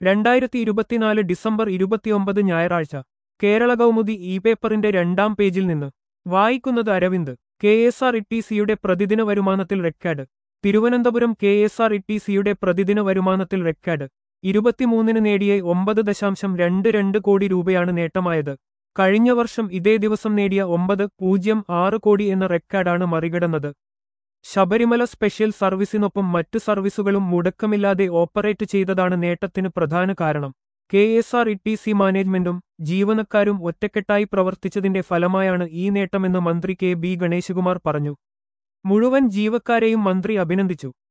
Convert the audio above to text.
രണ്ടായിരത്തി ഇരുപത്തിനാല് ഡിസംബർ ഇരുപത്തിയൊമ്പത് ഞായറാഴ്ച കേരള കൗമുദി ഇ പേപ്പറിന്റെ രണ്ടാം പേജിൽ നിന്ന് വായിക്കുന്നത് Aravind K S R T ടി സിയുടെ പ്രതിദിന വരുമാനത്തിൽ record Thiruvananthapuram K S R T ടി സിയുടെ പ്രതിദിന വരുമാനത്തിൽ റെക്കാർഡ് ഇരുപത്തിമൂന്നിന് നേടിയ ഒമ്പത് ദശാംശം രണ്ട് രണ്ട് കോടി രൂപയാണ് നേട്ടമായത് കഴിഞ്ഞ വർഷം ഇതേ ദിവസം നേടിയ ഒമ്പത് പൂജ്യം ആറ് കോടി എന്ന റെക്കാർഡാണ് മറികടന്നത് ശബരിമല സ്പെഷ്യൽ സർവീസിനൊപ്പം മറ്റു സർവീസുകളും മുടക്കമില്ലാതെ ഓപ്പറേറ്റ് ചെയ്തതാണ് നേട്ടത്തിന് പ്രധാന കാരണം K S R T C സി മാനേജ്മെന്റും ജീവനക്കാരും ഒറ്റക്കെട്ടായി പ്രവർത്തിച്ചതിന്റെ ഫലമായാണ് ഈ നേട്ടമെന്ന് മന്ത്രി കെ ബി ഗണേശകുമാർ പറഞ്ഞു മുഴുവൻ ജീവക്കാരെയും മന്ത്രി അഭിനന്ദിച്ചു